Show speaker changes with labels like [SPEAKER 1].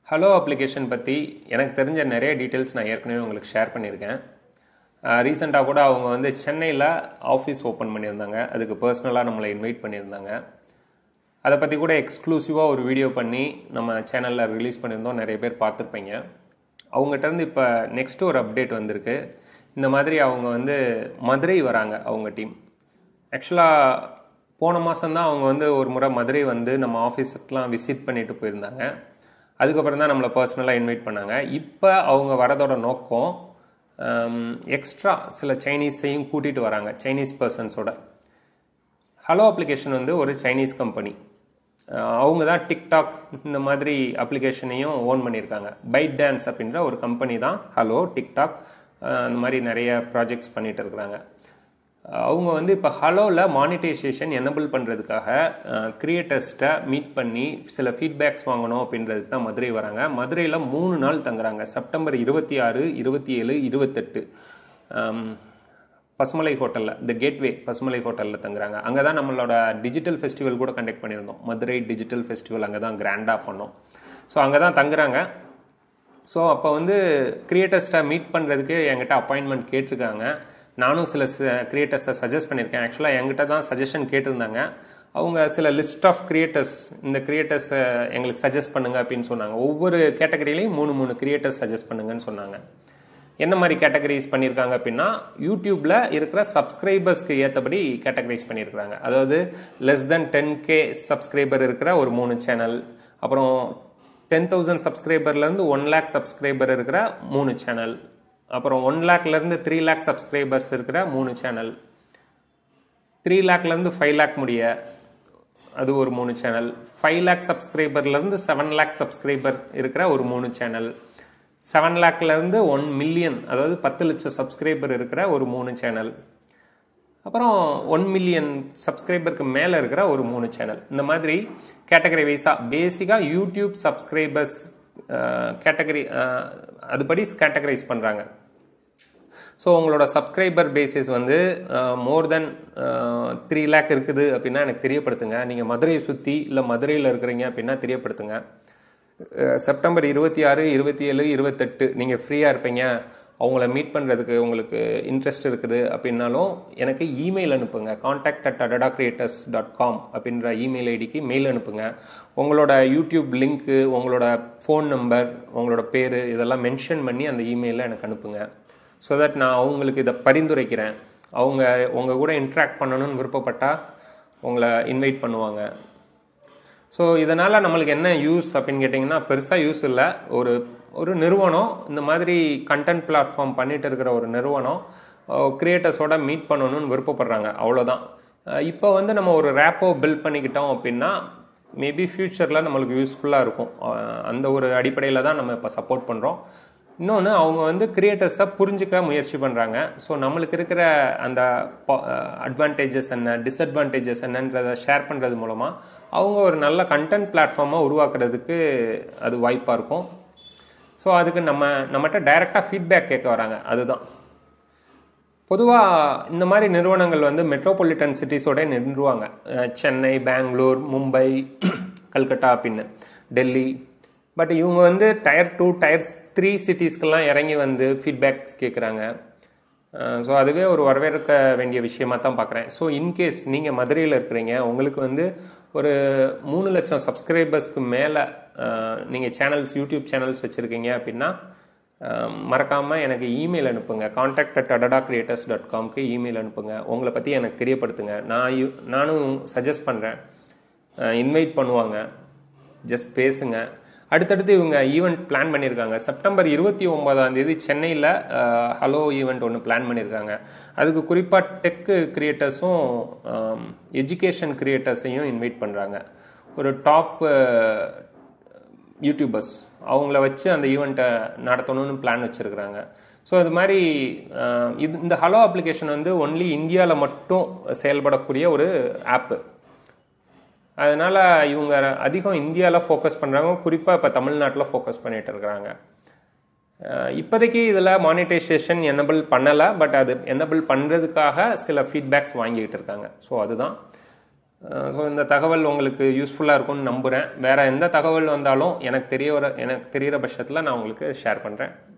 [SPEAKER 1] hello application பற்றி எனக்கு தெரிஞ்ச நிறைய டீட்டெயில்ஸ் நான் ஏற்கனவே உங்களுக்கு ஷேர் பண்ணியிருக்கேன் ரீசெண்டாக கூட அவங்க வந்து சென்னையில் ஆஃபீஸ் ஓப்பன் பண்ணியிருந்தாங்க அதுக்கு பர்சனலாக நம்மளை இன்வைட் பண்ணியிருந்தாங்க அதை பற்றி கூட எக்ஸ்க்ளூசிவாக ஒரு வீடியோ பண்ணி நம்ம சேனலில் ரிலீஸ் பண்ணியிருந்தோம் நிறைய பேர் பார்த்துருப்பீங்க அவங்ககிட்ட இருந்து இப்போ நெக்ஸ்ட் ஒரு அப்டேட் வந்திருக்கு இந்த மாதிரி அவங்க வந்து மதுரை வராங்க அவங்க டீம் ஆக்சுவலாக போன மாதம்தான் அவங்க வந்து ஒரு முறை மதுரை வந்து நம்ம ஆஃபீஸுக்கெலாம் விசிட் பண்ணிட்டு போயிருந்தாங்க அதுக்கப்புறம் தான் நம்மளை பர்சனலாக இன்வைட் பண்ணாங்க இப்போ அவங்க வரதோட நோக்கம் எக்ஸ்ட்ரா சில சைனீஸையும் கூட்டிகிட்டு வராங்க சைனீஸ் பர்சன்ஸோட ஹலோ அப்ளிகேஷன் வந்து ஒரு சைனீஸ் கம்பெனி அவங்க தான் டிக்டாக் இந்த மாதிரி அப்ளிகேஷனையும் ஓன் பண்ணியிருக்காங்க பைட் டான்ஸ் அப்படின்ற ஒரு கம்பெனி தான் ஹலோ டிக்டாக் அந்த மாதிரி நிறைய ப்ராஜெக்ட்ஸ் பண்ணிட்டு இருக்கிறாங்க அவங்க வந்து இப்போ ஹலோவில் மானிட்டைசேஷன் எனபிள் பண்ணுறதுக்காக கிரியேட்டர்ஸ்ட்டை மீட் பண்ணி சில ஃபீட்பேக்ஸ் வாங்கணும் அப்படின்றதுக்கு தான் மதுரை வராங்க மதுரையில் மூணு நாள் தங்குறாங்க செப்டம்பர் இருபத்தி ஆறு இருபத்தி ஏழு இருபத்தெட்டு பசுமலை ஹோட்டலில் இந்த கேட்வே பசுமலை ஹோட்டலில் தங்குறாங்க அங்கே தான் நம்மளோட டிஜிட்டல் ஃபெஸ்டிவல் கூட கண்டக்ட் பண்ணியிருந்தோம் மதுரை டிஜிட்டல் ஃபெஸ்டிவல் அங்கே தான் கிராண்டாக பண்ணோம் ஸோ அங்கே தான் தங்குறாங்க ஸோ அப்போ வந்து கிரியேட்டர்ஸ்ட்டை மீட் பண்ணுறதுக்கு என்கிட்ட அப்பாயின்மெண்ட் கேட்டிருக்காங்க நானும் சில கிரியேட்டர்ஸை சஜஸ்ட் பண்ணியிருக்கேன் ஆக்சுவலாக என்கிட்ட தான் சஜஷன் கேட்டிருந்தாங்க அவங்க சில லிஸ்ட் ஆஃப் கிரியேட்டர்ஸ் இந்த கிரியேட்டர்ஸை எங்களுக்கு சஜஸ்ட் பண்ணுங்க அப்படின்னு சொன்னாங்க ஒவ்வொரு கேட்டகரியிலையும் மூணு மூணு கிரியேட்டர்ஸ் சஜஸ்ட் பண்ணுங்கன்னு சொன்னாங்க என்ன மாதிரி கேட்டகரைஸ் பண்ணியிருக்காங்க அப்படின்னா யூடியூப்பில் இருக்கிற சப்ஸ்கிரைபர்ஸ்க்கு ஏற்றபடி கேட்டகரைஸ் பண்ணியிருக்கிறாங்க அதாவது less than ten K subscriber இருக்கிற ஒரு மூணு சேனல் அப்புறம் டென் தௌசண்ட் சப்ஸ்கிரைபர்லேருந்து ஒன் லேக் சப்ஸ்கிரைபர் இருக்கிற மூணு சேனல் அப்புறம் ஒன் லேக்லேருந்து த்ரீ லேக் சப்ஸ்கிரைபர்ஸ் இருக்கிற மூணு சேனல் த்ரீ லேக்லேருந்து ஃபைவ் லேக் முடிய அது ஒரு மூணு சேனல் ஃபைவ் லேக் சப்ஸ்கிரைபர்லேருந்து செவன் லேக் சப்ஸ்கிரைபர் இருக்கிற ஒரு மூணு சேனல் செவன் லேக்லேருந்து ஒன் மில்லியன் அதாவது பத்து லட்சம் சப்ஸ்கிரைபர் இருக்கிற ஒரு மூணு சேனல் அப்புறம் ஒன் மில்லியன் சப்ஸ்கிரைபருக்கு மேலே இருக்கிற ஒரு மூணு சேனல் இந்த மாதிரி கேட்டகரி வைஸாக பேசிக்காக யூடியூப் சப்ஸ்கிரைபர்ஸ் கேட்டகரி அதுபடி கேட்டகரைஸ் பண்ணுறாங்க ஸோ உங்களோட சப்ஸ்கிரைபர் பேசிஸ் வந்து மோர் தென் த்ரீ லேக் இருக்குது அப்படின்னா எனக்கு தெரியப்படுத்துங்க நீங்கள் மதுரையை சுற்றி இல்லை மதுரையில் இருக்கிறீங்க அப்படின்னா தெரியப்படுத்துங்க செப்டம்பர் இருபத்தி ஆறு இருபத்தி ஏழு இருபத்தெட்டு நீங்கள் ஃப்ரீயாக இருப்பீங்க அவங்கள மீட் பண்ணுறதுக்கு உங்களுக்கு இன்ட்ரெஸ்ட் இருக்குது அப்படின்னாலும் எனக்கு இமெயில் அனுப்புங்க contact at Adada creators dot com அப்படின்ற இமெயில் ஐடிக்கு மெயில் அனுப்புங்க உங்களோட யூடியூப் லிங்க்கு உங்களோட ஃபோன் நம்பர் உங்களோட பேர் இதெல்லாம் மென்ஷன் பண்ணி அந்த இமெயிலில் எனக்கு அனுப்புங்க ஸோ தட் நான் அவங்களுக்கு இதை பரிந்துரைக்கிறேன் அவங்க உங்கள் கூட இன்ட்ராக்ட் பண்ணணும்னு விருப்பப்பட்டால் உங்களை இன்வைட் பண்ணுவாங்க ஸோ இதனால் நம்மளுக்கு என்ன யூஸ் அப்படின்னு கேட்டிங்கன்னா பெருசாக யூஸ் இல்லை ஒரு ஒரு நிறுவனம் இந்த மாதிரி கண்டென்ட் பிளாட்ஃபார்ம் பண்ணிட்டு இருக்கிற ஒரு நிறுவனம் கிரியேட்டர்ஸோட மீட் பண்ணணும்னு விருப்பப்படுறாங்க அவ்வளோதான் இப்போ வந்து நம்ம ஒரு ரேப்போ பில்ட் பண்ணிக்கிட்டோம் அப்படின்னா மேபி ஃப்யூச்சரில் நம்மளுக்கு யூஸ்ஃபுல்லாக இருக்கும் அந்த ஒரு அடிப்படையில் தான் நம்ம இப்போ சப்போர்ட் பண்ணுறோம் இன்னொன்று அவங்க வந்து கிரியேட்டர்ஸை புரிஞ்சுக்க முயற்சி பண்ணுறாங்க ஸோ நம்மளுக்கு இருக்கிற அந்த அட்வான்டேஜஸ் என்ன டிஸ்அட்வான்டேஜஸ் என்னன்றதை ஷேர் பண்ணுறது மூலமாக அவங்க ஒரு நல்ல கண்டென்ட் பிளாட்ஃபார்மாக உருவாக்குறதுக்கு அது வாய்ப்பாக இருக்கும் ஸோ அதுக்கு நம்ம நம்மகிட்ட டைரெக்டாக ஃபீட்பேக் கேட்க வராங்க அதுதான் பொதுவாக இந்த மாதிரி நிறுவனங்கள் வந்து மெட்ரோபாலிட்டன் சிட்டிஸோட நின்றுவாங்க சென்னை பெங்களூர் மும்பை கல்கட்டா அப்படின்னு டெல்லி பட் இவங்க வந்து டயர் டூ டயர் த்ரீ சிட்டிஸ்க்கெல்லாம் இறங்கி வந்து ஃபீட்பேக்ஸ் கேட்குறாங்க ஸோ அதுவே ஒரு வரவேற்க வேண்டிய விஷயமா தான் பார்க்குறேன் ஸோ இன்கேஸ் நீங்கள் மதுரையில் இருக்கிறீங்க உங்களுக்கு வந்து ஒரு மூணு லட்சம் சப்ஸ்கிரைபர்ஸ்க்கு மேலே நீங்கள் சேனல்ஸ் யூடியூப் சேனல்ஸ் வச்சுருக்கீங்க அப்படின்னா மறக்காமல் எனக்கு இமெயில் அனுப்புங்க contact at Adada creators dot காம்க்கு இமெயில் அனுப்புங்க உங்களை பற்றி எனக்கு தெரியப்படுத்துங்க நான் யூ நானும் சஜஸ்ட் பண்ணுறேன் இன்வைட் பண்ணுவாங்க ஜஸ்ட் பேசுங்க அடுத்தடுத்து இவங்க ஈவெண்ட் பிளான் பண்ணியிருக்காங்க செப்டம்பர் இருபத்தி ஒன்பதாம் தேதி சென்னையில் ஹலோ ஈவெண்ட் ஒன்று பிளான் பண்ணியிருக்காங்க அதுக்கு குறிப்பாக டெக்கு கிரியேட்டர்ஸும் எஜுகேஷன் கிரியேட்டர்ஸையும் இன்வைட் பண்ணுறாங்க ஒரு டாப் யூடியூபர்ஸ் அவங்கள வச்சு அந்த ஈவெண்ட்டை நடத்தணும்னு பிளான் வச்சுருக்குறாங்க ஸோ இது மாதிரி இது இந்த ஹலோ அப்ளிகேஷன் வந்து ஒன்லி இந்தியாவில் மட்டும் செயல்படக்கூடிய ஒரு ஆப்பு அதனால் இவங்க அதிகம் இந்தியாவில் ஃபோக்கஸ் பண்ணுறாங்க குறிப்பாக இப்போ தமிழ்நாட்டில் ஃபோக்கஸ் பண்ணிகிட்டு இருக்கிறாங்க இப்போதைக்கு இதில் மானிட்டைசேஷன் எனபிள் பண்ணலை பட் அது எனபிள் பண்ணுறதுக்காக சில ஃபீட்பேக்ஸ் வாங்கிக்கிட்டு இருக்காங்க ஸோ அதுதான் ஸோ இந்த தகவல் உங்களுக்கு யூஸ்ஃபுல்லாக இருக்கும்னு நம்புகிறேன் வேறு எந்த தகவல் வந்தாலும் எனக்கு தெரிய வர எனக்கு தெரிகிற பட்சத்தில் நான் உங்களுக்கு ஷேர் பண்ணுறேன்